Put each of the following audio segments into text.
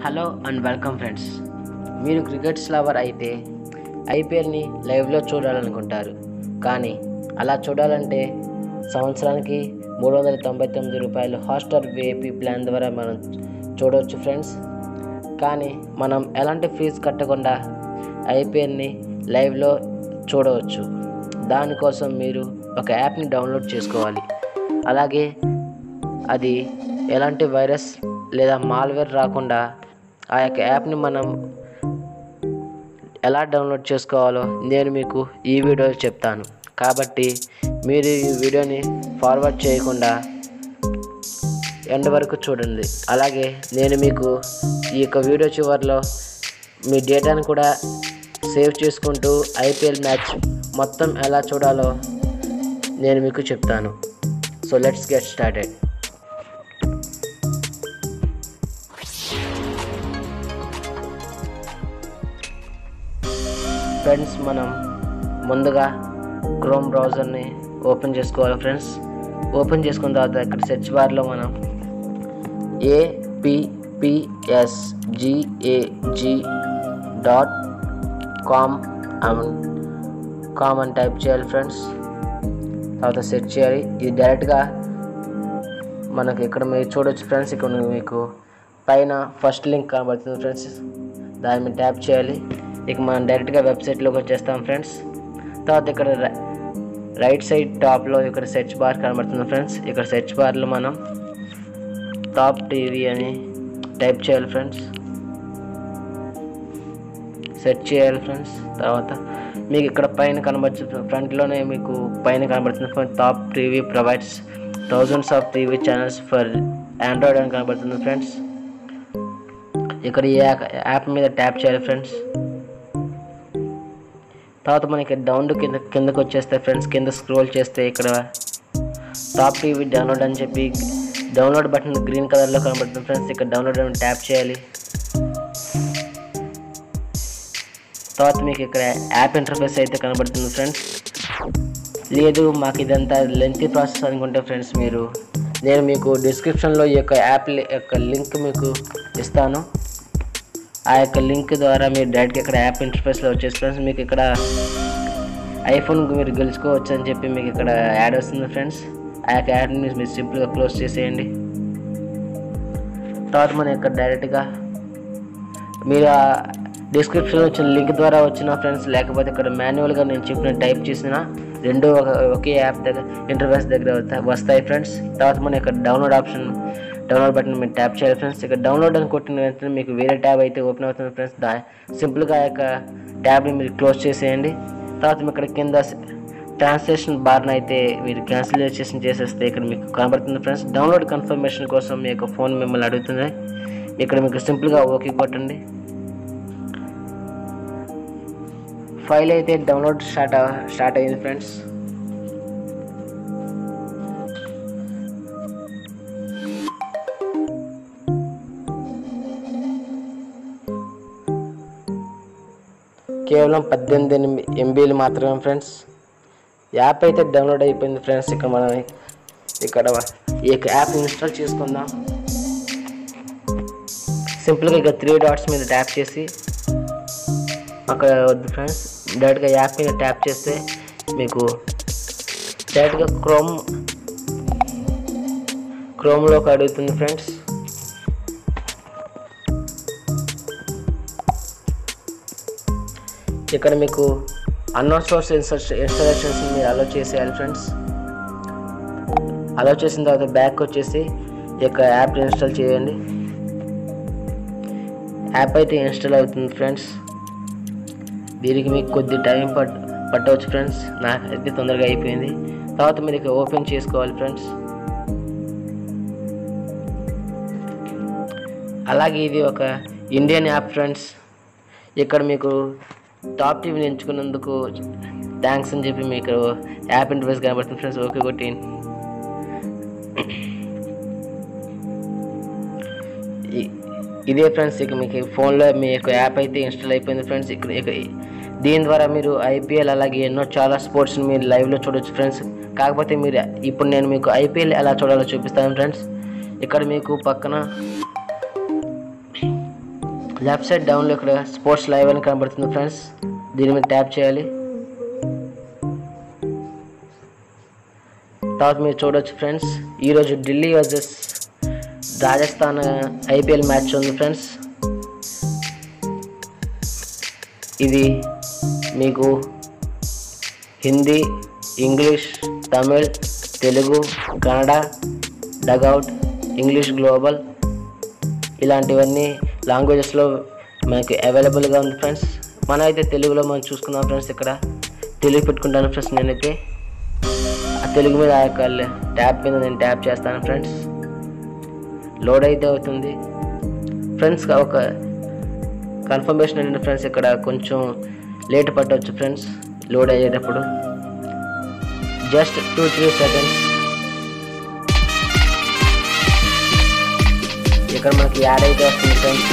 Hello and welcome friends మీరు crickets lover అయితే ఐపీఎల్ని లైవ్లో చూడాలనుకుంటారు కానీ అలా చూడాలంటే సంవత్సరానికి మూడు వందల తొంభై తొమ్మిది రూపాయలు హాట్స్టార్ విఐపి ప్లాన్ ద్వారా మనం చూడవచ్చు ఫ్రెండ్స్ కానీ మనం ఎలాంటి ఫీజు కట్టకుండా ఐపీఎల్ని లైవ్లో చూడవచ్చు దానికోసం మీరు ఒక యాప్ని డౌన్లోడ్ చేసుకోవాలి అలాగే అది ఎలాంటి వైరస్ లేదా మాల్వేర్ రాకుండా ఆ యొక్క యాప్ని మనం ఎలా డౌన్లోడ్ చేసుకోవాలో నేను మీకు ఈ వీడియోలో చెప్తాను కాబట్టి మీరు ఈ వీడియోని ఫార్వర్డ్ చేయకుండా ఎండ్ వరకు చూడండి అలాగే నేను మీకు ఈ యొక్క వీడియో చివరిలో మీ డేటాను కూడా సేవ్ చేసుకుంటూ ఐపీఎల్ మ్యాచ్ మొత్తం ఎలా చూడాలో నేను మీకు చెప్తాను so let's get started friends మనం ముందుగా క్రోమ్ బ్రౌజర్ని ఓపెన్ చేసుకోవాలి ఫ్రెండ్స్ ఓపెన్ చేసుకున్న తర్వాత ఇక్కడ సెర్చ్ బార్లో మనం ఏపీపీఎస్జిఏజి డాట్ కామ్ కామ్ అని టైప్ చేయాలి ఫ్రెండ్స్ తర్వాత సెర్చ్ చేయాలి ఇది డైరెక్ట్గా మనకి ఇక్కడ మీరు చూడొచ్చు ఫ్రెండ్స్ ఇక్కడ మీకు పైన ఫస్ట్ లింక్ కనబడుతుంది ఫ్రెండ్స్ దాని మీద ట్యాప్ చేయాలి ఇక మనం డైరెక్ట్గా వెబ్సైట్లోకి వచ్చేస్తాం ఫ్రెండ్స్ తర్వాత ఇక్కడ రై- రైట్ సైడ్ టాప్లో ఇక్కడ సెర్చ్ బార్ కనబడుతుంది ఫ్రెండ్స్ ఇక్కడ సెర్చ్ బార్లో మనం టాప్ టీవీ అని టైప్ చేయాలి ఫ్రెండ్స్ సెర్చ్ చేయాలి ఫ్రెండ్స్ తర్వాత మీకు ఇక్కడ పైన కనబడుతుంది ఫ్రంట్లోనే మీకు పైన కనబడుతుంది top TV provides thousands of TV channels for Android అని కనబడుతుంది ఫ్రెండ్స్ ఇక్కడ ఈ యాప్ యాప్ మీద ట్యాప్ చేయాలి ఫ్రెండ్స్ తర్వాత మనకి డౌన్ కింద కిందకు వచ్చేస్తే ఫ్రెండ్స్ కింద స్క్రోల్ చేస్తే ఇక్కడ టాప్ టీవీ డౌన్లోడ్ అని చెప్పి డౌన్లోడ్ బటన్ గ్రీన్ కలర్లో కనబడుతుంది ఫ్రెండ్స్ ఇక్కడ డౌన్లోడ్ అని ట్యాప్ చేయాలి తర్వాత మీకు ఇక్కడ యాప్ ఇంటర్ఫేస్ అయితే కనబడుతుంది ఫ్రెండ్స్ లేదు మాకు ఇదంతా లెంతీ ప్రాసెస్ అనుకుంటే ఫ్రెండ్స్ మీరు నేను మీకు డిస్క్రిప్షన్లో ఈ యొక్క యాప్ లి- యొక్క లింక్ మీకు ఇస్తాను ఆ యొక్క లింక్ ద్వారా మీరు డైరెక్ట్గా ఇక్కడ యాప్ ఇంటర్ఫేస్లో వచ్చేసి ఫ్రెండ్స్ మీకు ఇక్కడ ఐఫోన్ మీరు గెలుచుకోవచ్చు అని చెప్పి మీకు ఇక్కడ యాడ్ వస్తుంది ఫ్రెండ్స్ ఆ యొక్క యాడ్ని మీరు సింపుల్గా క్లోజ్ చేసేయండి తర్వాత మనం ఇక్కడ డైరెక్ట్గా మీరు ఆ డిస్క్రిప్షన్లో వచ్చిన లింక్ ద్వారా వచ్చిన ఫ్రెండ్స్ లేకపోతే ఇక్కడ మాన్యువల్గా నేను చెప్పిన టైప్ చేసిన రెండు ఒక ఒకే యాప్ దగ్గర ఇంటర్ఫేస్ దగ్గర వస్తా- వస్తాయి ఫ్రెండ్స్ తర్వాత మనం ఇక్కడ డౌన్లోడ్ ఆప్షన్ డౌన్లోడ్ బటన్ మీరు ట్యాప్ చేయాలి ఫ్రెండ్స్ ఇక్కడ డౌన్లోడ్ అని కొట్టిన వెంటనే మీకు వేరే ట్యాబ్ అయితే ఓపెన్ అవుతుంది ఫ్రెండ్స్ దా సింపుల్గా ఆ యొక్క ట్యాబ్ని మీరు క్లోజ్ చేసేయండి తర్వాత మీకు ఇక్కడ కింద ట్రాన్స్లేషన్ బార్ని అయితే మీరు క్యాన్సిలేషన్ చేసేస్తే ఇక్కడ మీకు కనబడుతుంది ఫ్రెండ్స్ డౌన్లోడ్ కన్ఫర్మేషన్ కోసం మీ యొక్క ఫోన్ మిమ్మల్ని అడుగుతుంది ఇక్కడ మీకు సింపుల్గా ఓకే కొట్టండి ఫైల్ అయితే డౌన్లోడ్ స్టార్ట్ అవ- స్టార్ట్ అయింది ఫ్రెండ్స్ కేవలం పద్దెనిమిది ఎనిమి- ఎంబీలు మాత్రమే ఫ్రెండ్స్ యాప్ అయితే డౌన్లోడ్ అయిపోయింది ఫ్రెండ్స్ ఇక్కడ మనం ఇక్కడ ఈ యొక్క యాప్ ఇన్స్టాల్ చేసుకుందాం సింపుల్గా ఇక త్రీ డాట్స్ మీద ట్యాప్ చేసి అక్కడ వద్దు ఫ్రెండ్స్ డైరెక్ట్గా యాప్ మీద ట్యాప్ చేస్తే మీకు డైరెక్ట్గా క్రోమ్ క్రోమ్లోకి అడుగుతుంది ఫ్రెండ్స్ ఇక్కడ మీకు అన్నోన్ సోర్స్ ఇన్స్టాలేషన్స్ మీరు అలో చేసేయాలి ఫ్రెండ్స్ అలో చేసిన తర్వాత బ్యాక్ వచ్చేసి ఈ యొక్క యాప్ ఇన్స్టాల్ చేయండి యాప్ అయితే ఇన్స్టాల్ అవుతుంది ఫ్రెండ్స్ దీనికి మీకు కొద్ది టైం పట్ పట్టవచ్చు ఫ్రెండ్స్ నాకైతే తొందరగా అయిపోయింది తర్వాత మీరు ఇక ఓపెన్ చేసుకోవాలి ఫ్రెండ్స్ అలాగే ఇది ఒక ఇండియన్ యాప్ ఫ్రెండ్స్ ఇక్కడ మీకు టాప్ టీవీని ఎంచుకున్నందుకు థ్యాంక్స్ అని చెప్పి మీకు యాప్ ఇంటర్ఫేస్ కనబడుతుంది ఫ్రెండ్స్ ఓకే కొట్టి ఇ- ఇదే ఫ్రెండ్స్ ఇక మీకు ఫోన్లో మీ యొక్క యాప్ అయితే ఇన్స్టాల్ అయిపోయింది ఫ్రెండ్స్ ఇక్కడ ఇక దీని ద్వారా మీరు ఐపీఎల్ అలాగే ఎన్నో చాలా స్పోర్ట్స్ని మీరు లైవ్లో చూడొచ్చు ఫ్రెండ్స్ కాకపోతే మీరు ఇప్పుడు నేను మీకు ఐపీఎల్ ఎలా చూడాలో చూపిస్తాను ఫ్రెండ్స్ ఇక్కడ మీకు పక్కన లెఫ్ట్ సైడ్ డౌన్లో ఇక్కడ స్పోర్ట్స్ లైవ్ అని కనబడుతుంది ఫ్రెండ్స్ దీని మీద ట్యాప్ చేయాలి తర్వాత మీరు చూడొచ్చు ఫ్రెండ్స్ ఈరోజు Delhi versus Rajasthan IPL match ఉంది ఫ్రెండ్స్ ఇది మీకు Hindi English Tamil Telugu Kannada dugout English global ఇలాంటివన్నీ లాంగ్వేజెస్లో మనకి అవైలబుల్గా ఉంది ఫ్రెండ్స్ మనం అయితే తెలుగులో మనం చూసుకుందాం ఫ్రెండ్స్ ఇక్కడ తెలుగు పెట్టుకుంటాను ఫ్రెండ్స్ నేనైతే ఆ తెలుగు మీద ఆ యొక్క ట్యాప్ మీద నేను ట్యాప్ చేస్తాను ఫ్రెండ్స్ లోడ్ అయితే అవుతుంది ఫ్రెండ్స్ ఒక కన్ఫర్మేషన్ ఏంటంటే ఫ్రెండ్స్ ఇక్కడ కొంచెం లేట్ పట్టవచ్చు ఫ్రెండ్స్ లోడ్ అయ్యేటప్పుడు జస్ట్ టూ త్రీ సెకండ్స్ ఇక్కడ మనకి యాడ్ అయితే వస్తుంది ఫ్రెండ్స్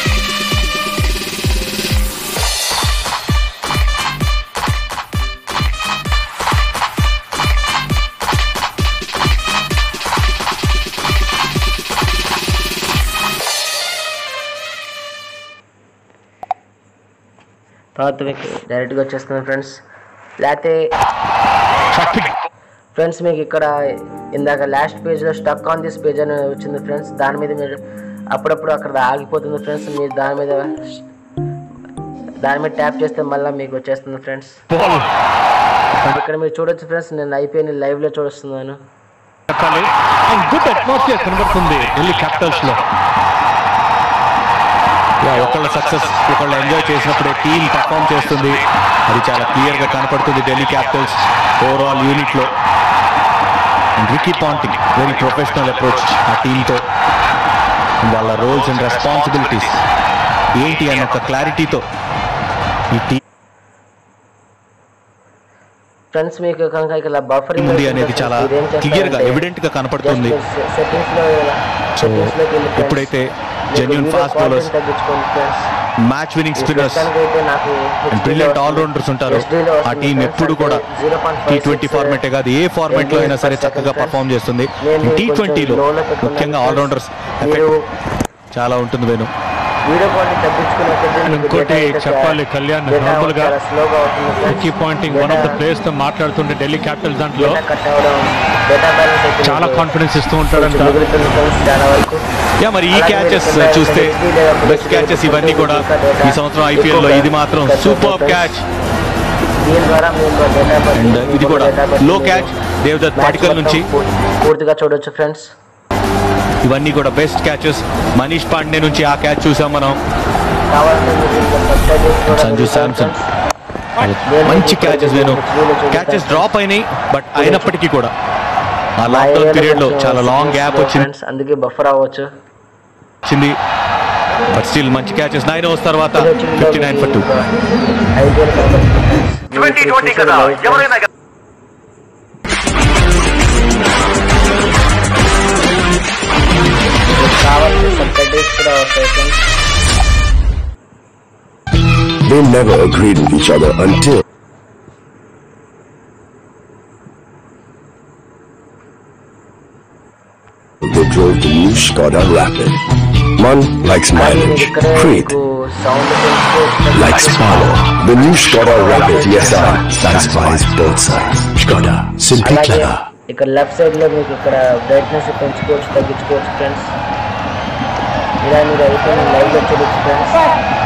తర్వాత మీకు డైరెక్ట్గా వచ్చేస్తుంది ఫ్రెండ్స్ లేకపోతే ఫ్రెండ్స్ మీకు ఇక్కడ ఇందాక లాస్ట్ పేజ్లో స్టక్ ఆన్ దిస్ పేజ్ అని వచ్చింది ఫ్రెండ్స్ దాని మీద మీరు అప్పుడప్పుడు అక్కడ ఆగిపోతుంది ఫ్రెండ్స్ మీరు దాని మీద దాని మీద ట్యాప్ చేస్తే మళ్ళీ మీకు వచ్చేస్తుంది ఫ్రెండ్స్ ఇక్కడ మీరు చూడొచ్చు ఫ్రెండ్స్ నేను ఐపీఎల్ లైవ్లో చూస్తున్నాను చెప్పాలి అండ్ గుడ్ అట్మాస్ఫియర్ కనబడుతుంది ఢిల్లీ క్యాపిటల్స్ లో యా, ఒకళ్ళ సక్సెస్ ఒకళ్ళు ఎంజాయ్ చేసినప్పుడే టీం పర్ఫామ్ చేస్తుంది అది చాలా క్లియర్ గా కనపడుతుంది ఢిల్లీ క్యాపిటల్స్ ఓవరాల్ యూనిట్ లో వికీ పాంటింగ్ వెరీ ప్రొఫెషనల్ అప్రోచ్ ఆ టీంతో వాళ్ళ రోల్స్ అండ్ రెస్పాన్సిబిలిటీస్ ఏంటి అన్న ఒక క్లారిటీతో ఈ టీం ఫ్రెండ్స్ మీకు కనుక ఇక్కడ బఫరింగ్ ఉంది అనేది చాలా క్లియర్ గా ఎవిడెంట్ గా కనపడుతుంది సెట్టింగ్స్ లో సో సెట్టింగ్స్ లోకి వెళ్ళి friends, ఎప్పుడైతే మీకు genuine video fast quality bowlers తగ్గించుకోండి ఫ్రెండ్స్ మ్యాచ్ విన్నింగ్ ఈ స్పిన్నర్స్ ప్రస్తుతానికైతే నాకు అండ్ బ్రిలియంట్ ఆల్రౌండర్స్ ఉంటారు ఆ టీం ఎప్పుడు కూడా టీ ట్వంటీ ఫార్మాటే కాదు ఏ ఫార్మాట్ లో అయినా సరే చక్కగా పర్ఫామ్ చేస్తుంది టీ ట్వంటీలో ముఖ్యంగా ఆల్రౌండర్స్ మీరు చాలా ఉంటుంది వేణు వీడియో క్వాలిటీ తగ్గించుకునే కొద్దీ మీకు ఇంకోటి data అయితే చెప్పాలి కళ్యాణ్ data నార్మల్ గా చాలా స్లోగా అవుతుంది friends. కీ Ponting one of the Data- players తో మాట్లాడుతుంటే ఢిల్లీ క్యాపిటల్స్ దాంట్లో data cut అవ్వడం, data balance అయితే చాలా మీకు కాన్ఫిడెన్స్ ఇస్తూ కొంచెం ఉంటాడంట మిగులుతుంది friends చాలా వరకు యా మరి ఈ అలాగే క్యాచెస్ మీరు కింద చూస్తే HD లేదా Full బెస్ట్ HD క్యాచెస్ ఇవన్నీ కూడా data ఈ సంవత్సరం ఐపీఎల్ లో ఇది మాత్రం ఎక్కువ సూపర్ friends. క్యాచ్ దీని ద్వారా మీకు data బట్టి అండ్ ఇది మీకు కూడా data బట్టి లో మీరు క్యాచ్ దేవదత్ match పాటికల్ మొత్తం నుంచి పూ- పూర్తిగా చూడొచ్చు ఫ్రెండ్స్ ఇవన్నీ కూడా బెస్ట్ క్యాచెస్ మనీష్ పాండే నుంచి ఆ క్యాచ్ చూసాం మనం కావాలంటే మీరు ఇంకా subscribe చేసి కూడా సంజు మీరు శాంసన్ నేను మంచి మీకు క్యాచెస్ వేణు వీడియో చూపిస్తాను. క్యాచెస్ డ్రాప్ అయినాయి బట్ అయినప్పటికీ కూడా ఆ మా లాక్డౌన్ ఏరియాలో పీరియడ్ లో కొంచెం చాలా లాంగ్ signals గ్యాప్ లేవు వచ్చింది friends, అందుకే బఫర్ అవ్వచ్చు వచ్చింది బట్ స్టిల్ మంచి క్యాచెస్ నైన్ ఓవర్స్ తర్వాత fifty nine for two IPL twenty twenty కదా ఎవరైనా కావాల్సిన సబ్టైటిల్స్ కూడా వస్తాయి friends They never agreed with each other until they drove the new Skoda Rapid. One likes కానీ మీరు mileage, ఇక్కడే Creed మీకు sound likes power. The new Skoda Rapid TSR satisfies both sides. Skoda, simply అలాగే clever. ఇక్కడ left side లో మీకు ఇక్కడ brightness పెంచుకోవచ్చు తగ్గించుకోవచ్చు ఫ్రెండ్స్ ఇలా మీరు అయితే లైవ్ లో చూడొచ్చు ఫ్రెండ్స్